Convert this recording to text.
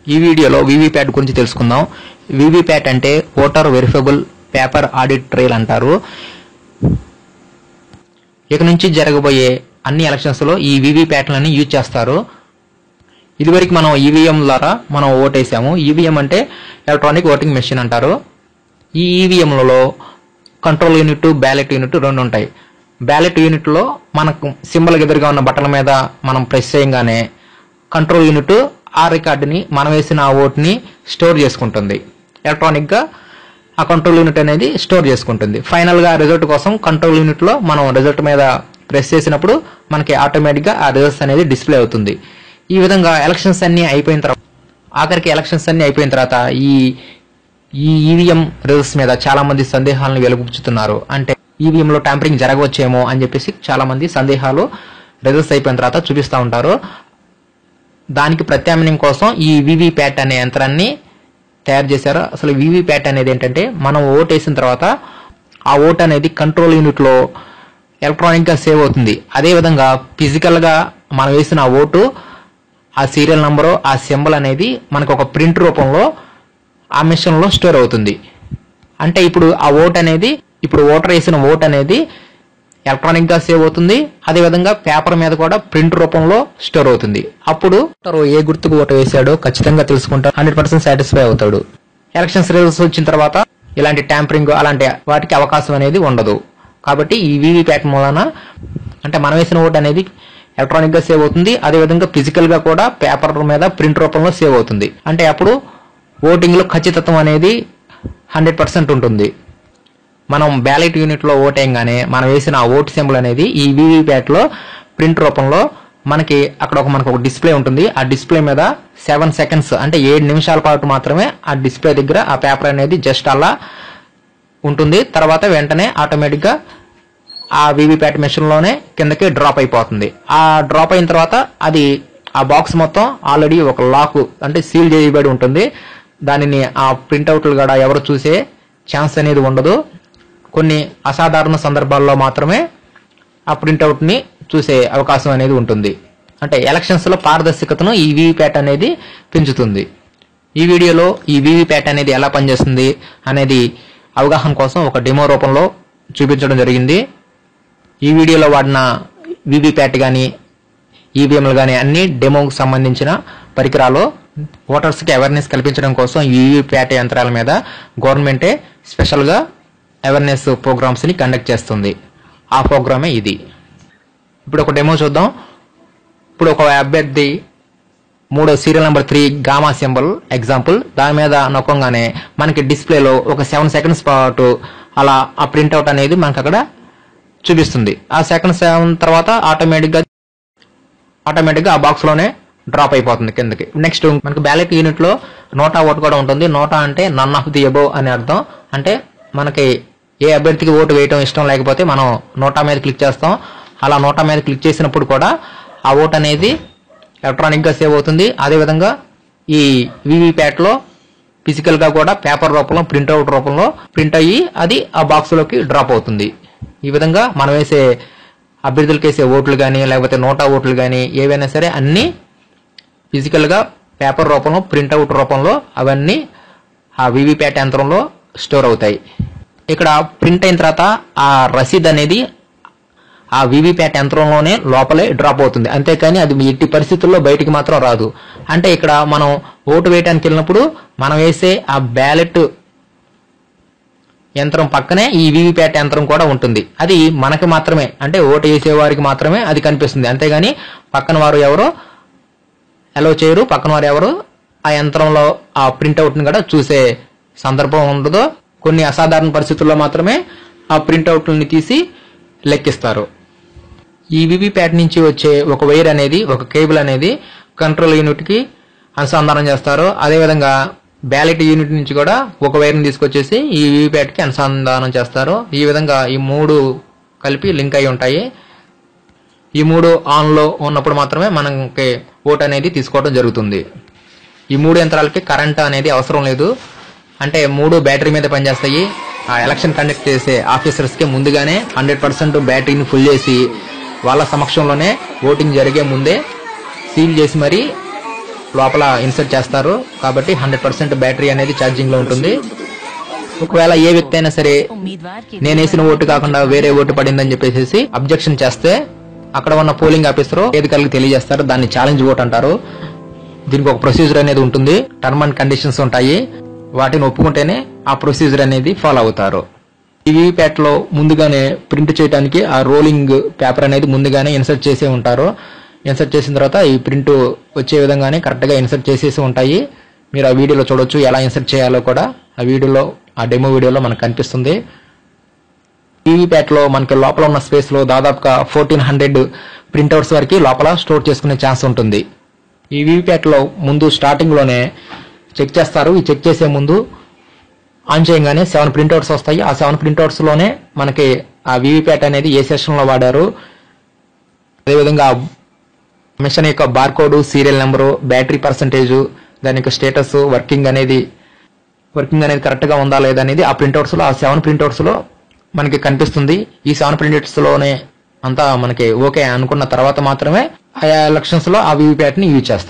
ఈ వీడియోలో వీవీప్యాట్ గురించి తెలుసుకుందాం వీవీప్యాట్ అంటే voter verifiable paper audit trail అంటారు ఇక నుంచి జరగబోయే అన్ని ఎలక్షన్స్ లో ఈ వీవీప్యాట్లని యూజ్ చేస్తారు ఇదివరకు మనం ఈవీఎం ద్వారా మనం ఓటేసాము ఈవీఎం అంటే ఎలక్ట్రానిక్ ఓటింగ్ మెషిన్ అంటారు ఈ ఈవీఎంలలో కంట్రోల్ యూనిట్ బ్యాలెట్ యూనిట్ రెండు ఉంటాయి బ్యాలెట్ యూనిట్లో మనకు సింబల్ ఎదురుగా ఉన్న బట్టల మీద మనం ప్రెస్ చేయగానే కంట్రోల్ యూనిట్ ఆ రికార్డుని మనం వేసిన ఆ ఓట్ని స్టోర్ చేసుకుంటుంది ఎలక్ట్రానిక్గా ఆ కంట్రోల్ యూనిట్ అనేది స్టోర్ చేసుకుంటుంది ఫైనల్గా రిజల్ట్ కోసం కంట్రోల్ యూనిట్లో మనం రిజల్ట్ మీద ప్రెస్ చేసినప్పుడు మనకి ఆటోమేటిక్గా ఆ రిజల్ట్స్ అనేది డిస్ప్లే అవుతుంది ఈ విధంగా ఎలక్షన్స్ అన్ని అయిపోయిన తర్వాత ఆఖరికి ఎలక్షన్స్ అన్ని అయిపోయిన తర్వాత ఈ ఈ ఈవీఎం రిజల్ట్స్ మీద చాలా మంది సందేహాలను వెలుగుపుచ్చుతున్నారు అంటే ఈవీఎం లో ట్యాంపరింగ్ జరగవచ్చేమో అని చెప్పేసి చాలా మంది సందేహాలు రిజల్ట్స్ అయిపోయిన తర్వాత చూపిస్తూ ఉంటారు దానికి ప్రత్యామ్నాయం కోసం ఈ వీవీప్యాట్ అనే యంత్రాన్ని తయారు చేశారు అసలు వీవీప్యాట్ అనేది ఏంటంటే మనం ఓట్ వేసిన తర్వాత ఆ ఓట్ అనేది కంట్రోల్ యూనిట్ లో ఎలక్ట్రానిక్ గా సేవ్ అవుతుంది అదే విధంగా ఫిజికల్ గా మనం వేసిన ఆ ఓటు ఆ సీరియల్ నంబరు ఆ సింబల్ అనేది మనకు ఒక ప్రింట్ రూపంలో ఆ మిషన్ లో స్టోర్ అవుతుంది అంటే ఇప్పుడు ఆ ఓట్ అనేది ఇప్పుడు ఓటర్ వేసిన ఓట్ అనేది ఎలక్ట్రానిక్ గా సేవ్ అవుతుంది అదే విధంగా పేపర్ మీద కూడా ప్రింట్ రూపంలో స్టోర్ అవుతుంది అప్పుడు ఓటర్ ఏ గుర్తుకు ఓటు వేశాడో ఖచ్చితంగా తెలుసుకుంటాడు హండ్రెడ్ పర్సెంట్ సాటిస్ఫై అవుతాడు ఎలక్షన్స్ రిజల్ట్స్ వచ్చిన తర్వాత ఇలాంటి ట్యాంపరింగ్ అలాంటి వాటికి అవకాశం అనేది ఉండదు కాబట్టి ఈ వీవీప్యాట్ మూలన అంటే మనం వేసిన ఓటు అనేది ఎలక్ట్రానిక్ గా సేవ్ అవుతుంది అదే విధంగా ఫిజికల్ గా కూడా పేపర్ మీద ప్రింట్ రూపంలో సేవ్ అవుతుంది అంటే అప్పుడు ఓటింగ్ లో ఖచ్చితత్వం అనేది హండ్రెడ్ పర్సెంట్ ఉంటుంది మనం బ్యాలెట్ యూనిట్ లో ఓటేయంగానే మనం వేసిన ఆ ఓటు సింబల్ అనేది ఈ వీవీప్యాట్ లో ప్రింట్ రూపంలో మనకి అక్కడ ఒక మనకు ఒక డిస్ప్లే ఉంటుంది ఆ డిస్ప్లే మీద సెవెన్ సెకండ్స్ అంటే ఏడు నిమిషాల పాటు మాత్రమే ఆ డిస్ప్లే దగ్గర ఆ పేపర్ అనేది జస్ట్ అలా ఉంటుంది తర్వాత వెంటనే ఆటోమేటిక్ గా ఆ వీవీప్యాట్ మెషిన్ లోనే కిందకి డ్రాప్ అయిపోతుంది ఆ డ్రాప్ అయిన తర్వాత అది ఆ బాక్స్ మొత్తం ఆల్రెడీ ఒక లాక్ అంటే సీల్ చేయబడి ఉంటుంది దానిని ఆ ప్రింట్అవుట్లు కూడా ఎవరు చూసే ఛాన్స్ అనేది ఉండదు కొన్ని అసాధారణ సందర్భాల్లో మాత్రమే ఆ ప్రింట్అవుట్ ని చూసే అవకాశం అనేది ఉంటుంది అంటే ఎలక్షన్స్ లో పారదర్శకతను ఈ వీవీప్యాట్ అనేది పెంచుతుంది ఈ వీడియోలో ఈ వీవీప్యాట్ అనేది ఎలా పనిచేస్తుంది అనేది అవగాహన కోసం ఒక డెమో రూపంలో చూపించడం జరిగింది ఈ వీడియోలో వాడిన వీవీప్యాట్ కానీ ఈవీఎంలు కానీ అన్ని డెమోకు సంబంధించిన పరికరాలు ఓటర్స్కి అవేర్నెస్ కల్పించడం కోసం ఈ వీవీప్యాట్ యంత్రాల మీద గవర్నమెంటే స్పెషల్గా అవేర్నెస్ ప్రోగ్రామ్స్ని కండక్ట్ చేస్తుంది ఆ ప్రోగ్రామే ఇది ఇప్పుడు ఒక డెమో చూద్దాం ఇప్పుడు ఒక అభ్యర్థి మూడో serial number three gamma symbol example దాని మీద నొక్కంగానే మనకి డిస్ప్లేలో ఒక సెవెన్ సెకండ్స్ పాటు అలా ఆ ప్రింట్అవుట్ అనేది మనకి అక్కడ చూపిస్తుంది ఆ సెకండ్ సెవెన్ తర్వాత ఆటోమేటిక్ గా ఆటోమేటిక్ గా ఆ బాక్స్ లోనే డ్రాప్ అయిపోతుంది కిందకి నెక్స్ట్ మనకి బ్యాలెట్ యూనిట్ లో నోటా ఓటు కూడా ఉంటుంది నోటా అంటే నన్ ఆఫ్ ది అబోవ్ అని అర్థం అంటే మనకి ఏ అభ్యర్థికి ఓటు వేయటం ఇష్టం లేకపోతే మనం నోటా మీద క్లిక్ చేస్తాం అలా నోటా మీద క్లిక్ చేసినప్పుడు కూడా ఆ ఓట్ అనేది ఎలక్ట్రానిక్ గా సేవ్ అవుతుంది అదేవిధంగా ఈ వీవీప్యాట్ లో ఫిజికల్ గా కూడా పేపర్ రూపంలో ప్రింట్అవుట్ రూపంలో ప్రింట్ అయ్యి అది ఆ బాక్స్ లోకి డ్రాప్ అవుతుంది ఈ విధంగా మనం వేసే అభ్యర్థులకు వేసే ఓట్లు కానీ లేకపోతే నోటా ఓట్లు కానీ ఏవైనా సరే అన్ని ఫిజికల్ గా పేపర్ రూపంలో ప్రింట్అవుట్ రూపంలో అవన్నీ ఆ వీవీప్యాట్ యంత్రంలో స్టోర్ అవుతాయి ఇక్కడ ప్రింట్ అయిన తర్వాత ఆ రసీద్ అనేది ఆ వీవీప్యాట్ యంత్రంలోనే లోపలే డ్రాప్ అవుతుంది అంతేకాని అది ఎట్టి పరిస్థితుల్లో బయటికి మాత్రం రాదు అంటే ఇక్కడ మనం ఓటు వేయడానికి వెళ్ళినప్పుడు మనం వేసే ఆ బ్యాలెట్ యంత్రం పక్కనే ఈ వీవీప్యాట్ యంత్రం కూడా ఉంటుంది అది మనకి మాత్రమే అంటే ఓటు వేసే వారికి మాత్రమే అది కనిపిస్తుంది అంతేగాని పక్కన వారు ఎవరో అలౌ చేయరు పక్కన వారు ఎవరు ఆ యంత్రంలో ఆ ప్రింట్అవుట్ ని కూడా చూసే సందర్భం ఉండదు కొన్ని అసాధారణ పరిస్థితుల్లో మాత్రమే ఆ ప్రింట్అవుట్లని తీసి లెక్కిస్తారు ఈ వీవీప్యాట్ నుంచి వచ్చే ఒక వైర్ అనేది ఒక కేబుల్ అనేది కంట్రోల్ యూనిట్ కి అనుసంధానం చేస్తారు అదేవిధంగా బ్యాలెట్ యూనిట్ నుంచి కూడా ఒక వైర్ని తీసుకొచ్చేసి ఈ వీవీప్యాట్ కి అనుసంధానం చేస్తారు ఈ విధంగా ఈ మూడు కలిపి లింక్ అయి ఉంటాయి ఈ మూడు ఆన్ లో ఉన్నప్పుడు మాత్రమే మనకి ఓట్ అనేది తీసుకోవడం జరుగుతుంది ఈ మూడు యంత్రాలకి కరెంట్ అనేది అవసరం లేదు అంటే మూడు బ్యాటరీ మీద పనిచేస్తాయి ఆ ఎలక్షన్ కండక్ట్ చేసే ఆఫీసర్స్ కి ముందుగానే హండ్రెడ్ పర్సెంట్ బ్యాటరీని ఫుల్ చేసి వాళ్ళ సమక్షంలోనే ఓటింగ్ జరిగే ముందే సీల్ చేసి మరీ లోపల ఇన్సర్ట్ చేస్తారు కాబట్టి హండ్రెడ్ పర్సెంట్ బ్యాటరీ అనేది ఛార్జింగ్ లో ఉంటుంది ఒకవేళ ఏ వ్యక్తి అయినా సరే उम्मीदवार के నేను వేసిన ఓటు కాకుండా వేరే ఓటు పడిందని చెప్పేసి అబ్జెక్షన్ చేస్తే అక్కడ ఉన్న పోలింగ్ ఆఫీసర్ వేదికలకు తెలియజేస్తారు దాన్ని ఛాలెంజ్ ఓట్ అంటారు దీనికి ఒక ప్రొసీజర్ అనేది ఉంటుంది టర్మ్ అండ్ కండిషన్స్ ఉంటాయి వాటిని ఒప్పుకుంటేనే ఆ ప్రొసీజర్ అనేది ఫాలో అవుతారు ఈ వీవీప్యాట్ లో ముందుగానే ప్రింట్ చేయడానికి ఆ రోలింగ్ పేపర్ అనేది ముందుగానే ఇన్సర్ట్ చేసే ఉంటారు ఇన్సర్ట్ చేసిన తర్వాత ఈ ప్రింట్ వచ్చే విధంగానే కరెక్ట్ గా ఇన్సర్ట్ చేసేసి ఉంటాయి మీరు ఆ వీడియోలో చూడొచ్చు ఎలా ఇన్సర్ట్ చేయాలో కూడా ఆ వీడియోలో ఆ డెమో వీడియోలో మనకు కనిపిస్తుంది వీవీప్యాట్ లో మనకి లోపల ఉన్న స్పేస్ లో దాదాపుగా ఫోర్టీన్ హండ్రెడ్ ప్రింట్అవుట్స్ వరకు లోపల స్టోర్ చేసుకునే ఛాన్స్ ఉంటుంది ఈ వీవీప్యాట్ లో ముందు స్టార్టింగ్ లోనే చెక్ చేస్తారు ఈ చెక్ చేసే ముందు ఆన్ చేయగానే సెవెన్ ప్రింట్అవుట్స్ వస్తాయి ఆ సెవెన్ ప్రింట్అవుట్స్ లోనే మనకి ఆ వీవీప్యాట్ అనేది ఏ సెషన్ లో వాడారు అదేవిధంగా మిషన్ యొక్క barcode serial number battery percentage దాని యొక్క స్టేటస్ వర్కింగ్ అనేది వర్కింగ్ అనేది కరెక్ట్ గా ఉందా లేదా అనేది ఆ ప్రింట్అవుట్స్ లో ఆ సెవెన్ ప్రింట్అవుట్స్ లో మనకి కనిపిస్తుంది ఈ సెవెన్ ప్రింట్అవుట్స్ లోనే అంతా మనకి ఓకే అనుకున్న తర్వాత మాత్రమే ఆయా ఎలక్షన్స్ లో ఆ వీవీప్యాట్ ని యూజ్ చేస్తారు